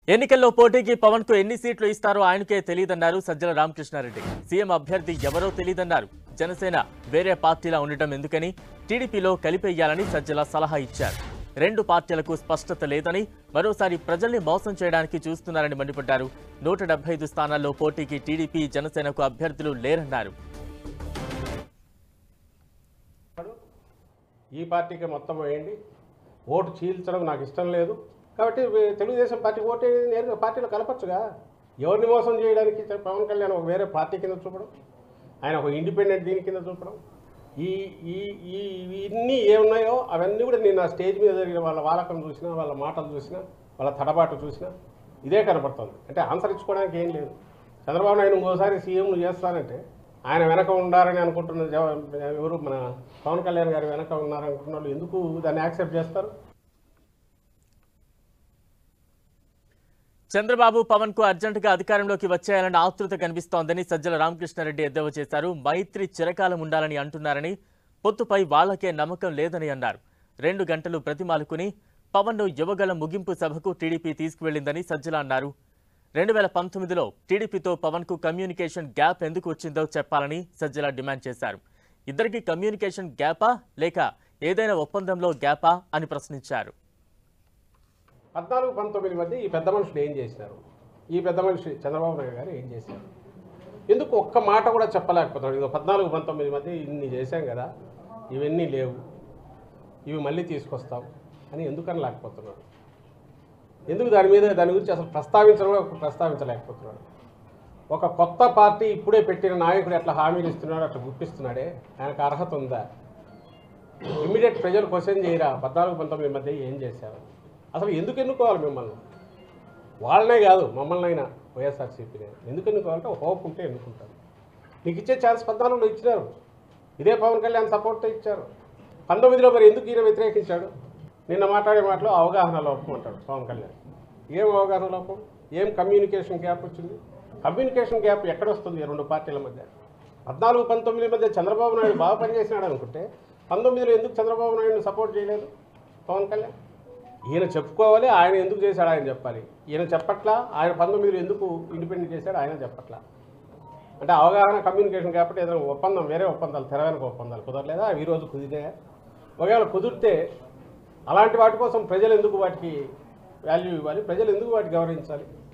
ఎన్నికల్లో పోటీకి పవన్ కు ఎన్ని సీట్లు ఇస్తారో ఆయనకే తెలియదన్నారు సజ్జల రామకృష్ణారెడ్డి సీఎం అభ్యర్థి ఎవరో తెలియదన్నారు జనసేన వేరే పార్టీలా ఉండటం ఎందుకని టీడీపీలో కలిపేయాలని సజ్జల సలహా ఇచ్చారు రెండు పార్టీలకు స్పష్టత లేదని మరోసారి ప్రజల్ని మోసం చేయడానికి చూస్తున్నారని మండిపడ్డారు నూట డెబ్బై ఐదు స్థానాల్లో పోటీకి టీడీపీ జనసేనకు అభ్యర్థులు లేరన్నారు ఈ పార్టీకి మొత్తం వేయండి ఓటు చీల్చడం నాకు ఇష్టం లేదు కాబట్టి వే- తెలుగుదేశం పార్టీ ఓటు వేయడం నేరుగా పార్టీలో కలపచ్చుగా ఎవరిని మోసం చేయడానికి చ- పవన్ కళ్యాణ్ ఒక వేరే పార్టీ కింద చూపడం ఆయన ఒక ఇండిపెండెంట్ దీని కింద చూపడం ఈ ఈ ఈ ఇవన్నీ ఏమున్నాయో అవన్నీ కూడా నేను ఆ స్టేజ్ మీద జరిగిన వాళ్ళ వాలకం చూసినా వాళ్ళ మాటలు చూసినా వాళ్ళ తడబాటు చూసినా ఇదే కనపడుతుంది అంటే ఆన్సర్ ఇచ్చుకోవడానికి ఏం లేదు చంద్రబాబు నాయుడు ఇంకోసారి సీఎం చేస్తానంటే ఆయన వెనక ఉండాలని అనుకుంటున్న జవ- ఎవరు మన పవన్ కళ్యాణ్ గారు వెనక ఉన్నారనుకున్న వాళ్ళు ఎందుకు దాన్ని యాక్సెప్ట్ చేస్తారు చంద్రబాబు పవన్ కు అర్జెంటుగా అధికారంలోకి వచ్చేయాలన్న ఆతృత కనిపిస్తోందని సజ్జల రామకృష్ణారెడ్డి ఎద్దేవా చేశారు మైత్రి చిరకాలం ఉండాలని అంటున్నారని పొత్తుపై వాళ్లకే నమ్మకం లేదని అన్నారు రెండు గంటలు ప్రతిమాలుకుని పవన్ ను యువగల ముగింపు సభకు టీడీపీ తీసుకువెళ్లిందని సజ్జల అన్నారు రెండు వేల పంతొమ్మిదిలో టీడీపీతో పవన్ కు కమ్యూనికేషన్ గ్యాప్ ఎందుకు వచ్చిందో చెప్పాలని సజ్జల డిమాండ్ చేశారు ఇద్దరికి కమ్యూనికేషన్ గ్యాపా లేక ఏదైనా ఒప్పందంలో గ్యాపా అని ప్రశ్నించారు పద్నాలుగు పంతొమ్మిది మధ్య ఈ పెద్ద మనుషులు ఏం చేసినారు ఈ పెద్ద మనిషి చంద్రబాబు నాయుడు గారు ఏం చేశారు ఎందుకు ఒక్క మాట కూడా చెప్పలేకపోతున్నాడు ఇదో పద్నాలుగు పంతొమ్మిది మధ్య ఇన్ని చేశాం కదా ఇవన్నీ లేవు ఇవి మళ్ళీ తీసుకొస్తాం అని ఎందుకని లేకపోతున్నాడు ఎందుకు దాని మీద దాని గురించి అసలు ప్రస్తావించడం కూడా ప్రస్తావించలేకపోతున్నాడు ఒక కొత్త పార్టీ ఇప్పుడే పెట్టిన నాయకుడు ఎట్లా హామీలు ఇస్తున్నాడు అట్లా గుప్పిస్తున్నాడే ఆయనకు అర్హత ఉందా ఇమ్మీడియట్ ప్రజలు క్వశ్చన్ చేయరా పద్నాలుగు పంతొమ్మిది మధ్య ఏం చేశారు అసలు ఎందుకు ఎన్నుకోవాలి మిమ్మల్ని వాళ్ళనే కాదు మమ్మల్ని అయినా వైఎస్ఆర్సీపీనే ఎందుకు ఎన్నుకోవాలంటే హోప్ ఉంటే ఎన్నుకుంటారు నీకు ఇచ్చే ఛాన్స్ పద్నాలుగులో ఇచ్చినారు ఇదే పవన్ కళ్యాణ్ సపోర్ట్తో ఇచ్చారు పంతొమ్మిదిలో మరి ఎందుకు ఈయన వ్యతిరేకించాడు నిన్న మాట్లాడే మాటలో అవగాహన లోపం అంటాడు పవన్ కళ్యాణ్ ఏం అవగాహన లోపం ఏం కమ్యూనికేషన్ గ్యాప్ వచ్చింది కమ్యూనికేషన్ గ్యాప్ ఎక్కడ వస్తుంది ఈ రెండు పార్టీల మధ్య పద్నాలుగు పంతొమ్మిది మధ్య చంద్రబాబు నాయుడు బాగా పనిచేసినాడు అనుకుంటే పంతొమ్మిదిలో ఎందుకు చంద్రబాబు నాయుడుని సపోర్ట్ చేయలేదు పవన్ కళ్యాణ్ ఈయన చెప్పుకోవాలి ఆయన ఎందుకు చేశాడు ఆయన చెప్పాలి ఈయన చెప్పట్లా ఆయన పంతొమ్మిదిలో ఎందుకు ఇండిపెండెంట్ చేశాడు ఆయన చెప్పట్లా అంటే అవగాహన కమ్యూనికేషన్ కాబట్టి ఏదైనా ఒప్పందం వేరే ఒప్పందాలు తెరవెనక ఒప్పందాలు కుదరలేదా ఈ రోజు కుదిరే ఒకవేళ కుదిరితే అలాంటి వాటి కోసం ప్రజలు ఎందుకు వాటికి వాల్యూ ఇవ్వాలి ప్రజలు ఎందుకు వాటికి గౌరవించాలి